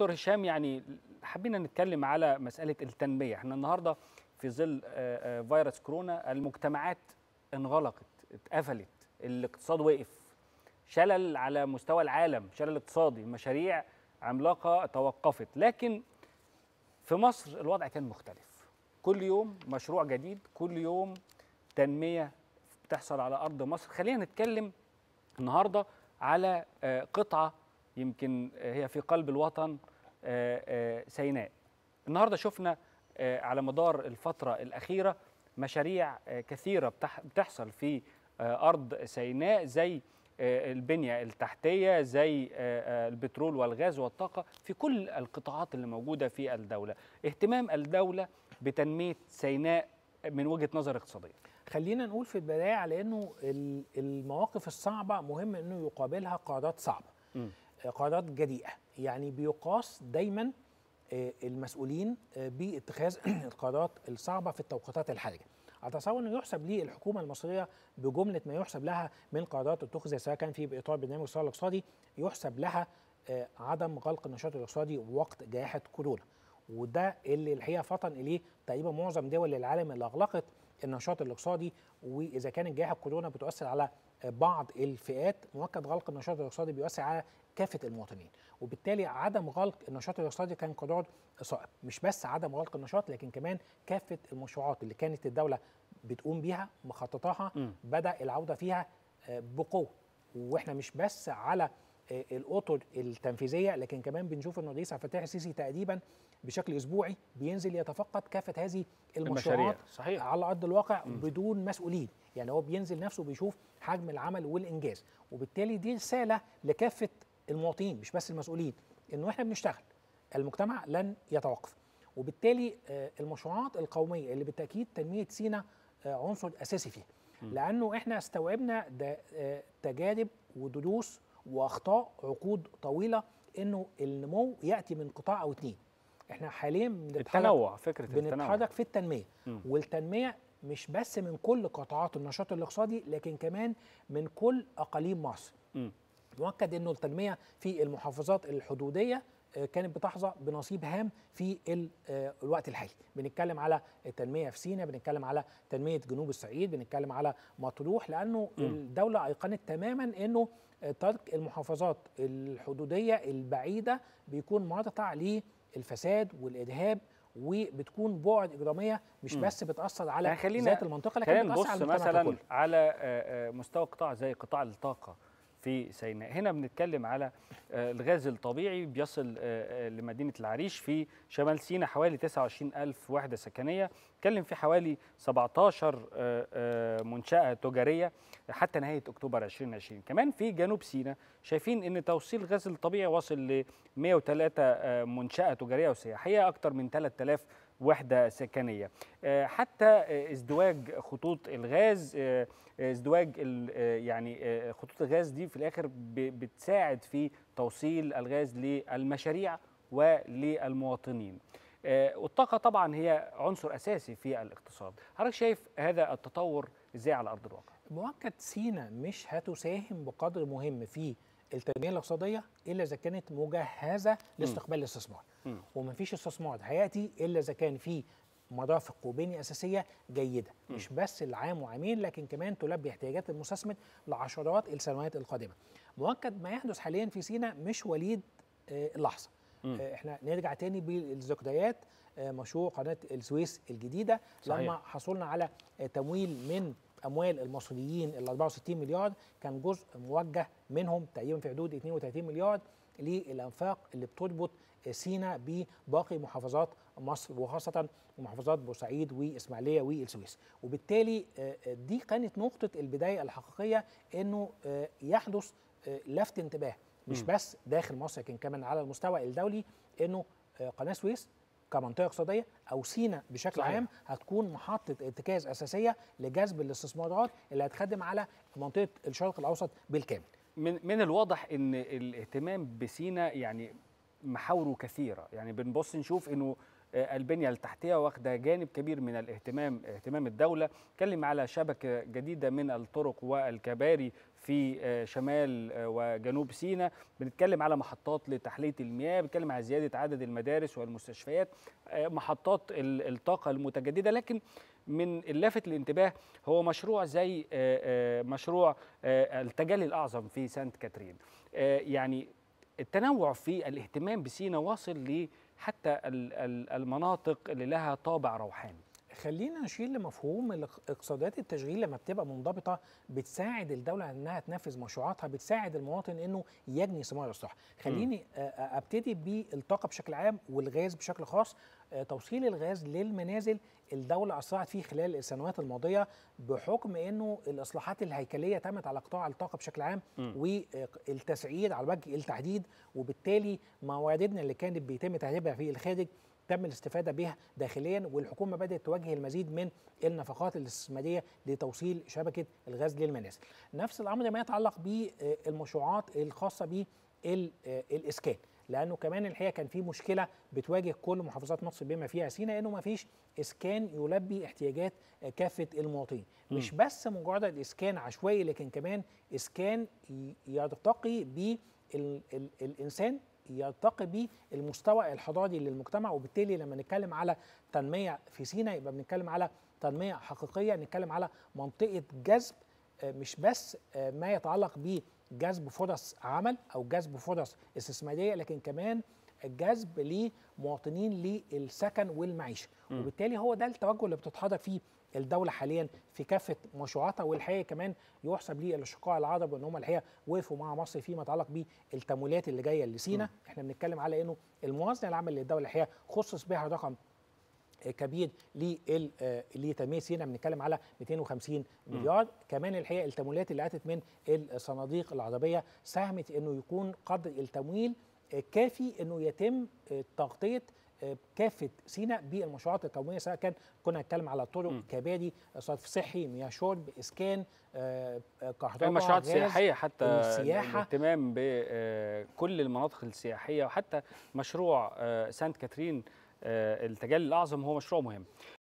دكتور هشام يعني حبينا نتكلم على مساله التنميه احنا النهارده في ظل آه، آه، فيروس كورونا المجتمعات انغلقت اتقفلت الاقتصاد وقف شلل على مستوى العالم شلل اقتصادي مشاريع عملاقه توقفت لكن في مصر الوضع كان مختلف كل يوم مشروع جديد كل يوم تنميه بتحصل على ارض مصر خلينا نتكلم النهارده على آه، قطعه يمكن آه، هي في قلب الوطن آه، آه، سيناء النهارده شفنا آه، على مدار الفتره الاخيره مشاريع آه، كثيره بتح- بتحصل في آه، ارض سيناء زي آه، البنيه التحتيه زي آه، آه، البترول والغاز والطاقه في كل القطاعات اللي موجوده في الدوله اهتمام الدوله بتنميه سيناء من وجهه نظر اقتصاديه خلينا نقول في البدايه على انه ال- المواقف الصعبه مهم انه يقابلها قرارات صعبه مم. آه، قرارات جريئه يعني بيقاس دايما آه، المسؤولين آه، باتخاذ القرارات الصعبه في التوقيتات الحرجه اتصور انه يحسب ليه الحكومه المصريه بجمله ما يحسب لها من قرارات اتخذت سواء كان في اطار برنامج الصراع الاقتصادي يحسب لها آه، عدم غلق النشاط الاقتصادي وقت جائحه كورونا وده اللي الحقيقه فطن اليه تقريبا معظم دول العالم اللي اغلقت النشاط الاقتصادي واذا كانت جائحه كورونا بتؤثر على بعض الفئات مؤكد غلق النشاط الاقتصادي بيؤثر على كافه المواطنين وبالتالي عدم غلق النشاط الاقتصادي كان قرار صائب مش بس عدم غلق النشاط لكن كمان كافه المشروعات اللي كانت الدوله بتقوم بيها مخططاها مم. بدا العوده فيها آه، بقوه واحنا مش بس على آه، الاطر التنفيذيه لكن كمان بنشوف ان الرئيس عبد الفتاح السيسي تقريبا بشكل اسبوعي بينزل يتفقد كافه هذه المشروعات المشاريع صحيح على ارض الواقع بدون مسؤولين يعني هو بينزل نفسه بيشوف حجم العمل والانجاز وبالتالي دي رساله لكافه المواطنين مش بس المسؤولين انه احنا بنشتغل المجتمع لن يتوقف وبالتالي آه، المشروعات القوميه اللي بالتاكيد تنميه سينا آه، عنصر اساسي فيها لانه احنا استوعبنا ده آه، تجارب ودروس واخطاء عقود طويله انه النمو ياتي من قطاع او اتنين احنا حاليا بنتحرك التنوع فكره التنوع بنتحرك في التنميه مم. والتنميه مش بس من كل قطاعات النشاط الاقتصادي لكن كمان من كل اقاليم مصر مم. مؤكد انه التنميه في المحافظات الحدوديه آه، كانت بتحظى بنصيب هام في ال- آه، الوقت الحالي بنتكلم على التنميه في سيناء بنتكلم على تنميه جنوب الصعيد بنتكلم على مطروح لانه مم. الدوله ايقنت تماما انه آه، ترك المحافظات الحدوديه البعيده بيكون مرتع للفساد والارهاب وبتكون بعد اجراميه مش مم. بس بتاثر على يعني خلينا- ذات المنطقه لكن خلينا بتاثر على نبص المجتمع مثلا ككل على آه، آه، مستوى قطاع زي قطاع الطاقه في سيناء هنا بنتكلم على آه، الغاز الطبيعي بيصل آه، آه، لمدينة العريش في شمال سيناء حوالي 29 ألف وحدة سكنية نتكلم في حوالي 17 آه، آه، منشأة تجارية حتى نهاية أكتوبر 2020 كمان في جنوب سيناء شايفين أن توصيل الغاز الطبيعي واصل ل 103 آه، منشأة تجارية وسياحية أكثر من 3000 وحدة سكنية آه، حتى آه، ازدواج خطوط الغاز آه، ازدواج ال- آه، يعني آه، خطوط الغاز دي في الاخر ب- بتساعد في توصيل الغاز للمشاريع وللمواطنين آه، والطاقه طبعا هي عنصر اساسي في الاقتصاد حضرتك شايف هذا التطور ازاي على ارض الواقع مؤكد سينا مش هتساهم بقدر مهم في التنميه الاقتصاديه الا اذا كانت مجهزه لاستقبال الاستثمار مم. ومفيش استثمار هياتي الا اذا كان في مرافق وبنيه اساسيه جيده مش بس العام وعامين لكن كمان تلبي احتياجات المستثمر لعشرات السنوات القادمه مؤكد ما يحدث حاليا في سينا مش وليد آه، اللحظه مم. آه، احنا نرجع تاني بالذكريات آه، مشروع قناه السويس الجديده صحيح. لما حصلنا على آه، تمويل من اموال المصريين ال 64 مليار كان جزء موجه منهم تقريبا في حدود 32 مليار للانفاق اللي بتربط سينا بباقي محافظات مصر وخاصه محافظات بورسعيد واسماعيليه والسويس وبالتالي آه، آه، دي كانت نقطه البدايه الحقيقيه انه آه، يحدث آه، لفت انتباه مش مم. بس داخل مصر لكن كمان على المستوى الدولي انه آه، قناه سويس كمنطقه اقتصاديه او سينا بشكل صحيح. صحيح. عام هتكون محطه ارتكاز اساسيه لجذب الاستثمارات اللي هتخدم على منطقه الشرق الاوسط بالكامل من من الواضح ان الاهتمام بسينا يعني محاوره كثيره يعني بنبص نشوف انه آه، البنيه التحتيه واخده جانب كبير من الاهتمام اهتمام الدوله اتكلم على شبكه جديده من الطرق والكباري في آه، شمال آه، وجنوب سيناء بنتكلم على محطات لتحليه المياه بنتكلم على زياده عدد المدارس والمستشفيات آه، محطات ال- الطاقه المتجدده لكن من اللافت الانتباه هو مشروع زي آه، آه، مشروع آه، التجلي الاعظم في سانت كاترين آه، يعني التنوع في الاهتمام بسينا واصل ل حتى ال- ال- المناطق اللي لها طابع روحاني خلينا نشير لمفهوم الاق- اقتصادات التشغيل لما بتبقى منضبطه بتساعد الدوله انها تنفذ مشروعاتها بتساعد المواطن انه يجني ثمار الصح خليني آه، آه، ابتدي بالطاقه بشكل عام والغاز بشكل خاص آه، توصيل الغاز للمنازل الدوله اسرعت فيه خلال السنوات الماضيه بحكم انه الاصلاحات الهيكليه تمت على قطاع الطاقه بشكل عام والتسعير على وجه التحديد وبالتالي مواردنا اللي كانت بيتم تهريبها في الخارج تم الاستفاده بها داخليا والحكومه بدات توجه المزيد من النفقات الاستثماريه لتوصيل شبكه الغاز للمنازل. نفس الامر ما يتعلق بالمشروعات الخاصه بالاسكان لانه كمان الحقيقه كان في مشكله بتواجه كل محافظات مصر بما فيها سيناء انه ما فيش اسكان يلبي احتياجات كافه المواطنين مم. مش بس مجرد اسكان عشوائي لكن كمان اسكان ي- يرتقي بالانسان يرتقي بالمستوى الحضاري للمجتمع وبالتالي لما نتكلم على تنميه في سيناء يبقى بنتكلم على تنميه حقيقيه نتكلم على منطقه جذب آه، مش بس آه، ما يتعلق بجذب فرص عمل او جذب فرص استثماريه لكن كمان جذب لمواطنين للسكن والمعيشه مم. وبالتالي هو ده التوجه اللي بتتحرك فيه الدولة حاليا في كافة مشروعاتها والحقيقة كمان يحسب للأشقاء العرب إن هم الحقيقة وقفوا مع مصر فيما يتعلق بالتمويلات اللي جاية لسينا احنا بنتكلم على إنه الموازنة العامة للدولة الحقيقة خصص بها رقم كبير لل- آه، لتنميه سينا بنتكلم على 250 مليار كمان الحقيقه التمويلات اللي اتت من الصناديق العربيه ساهمت انه يكون قدر التمويل آه، كافي انه يتم آه، تغطيه آه، كافه سينا بالمشروعات القوميه سواء كان كنا نتكلم على طرق مم. كباري صرف صحي مياه شرب اسكان آه، آه، كهرباء المشروعات غاز، السياحيه حتى السياحة. الاهتمام بكل المناطق السياحيه وحتى مشروع آه، سانت كاترين آه، التجلي الاعظم هو مشروع مهم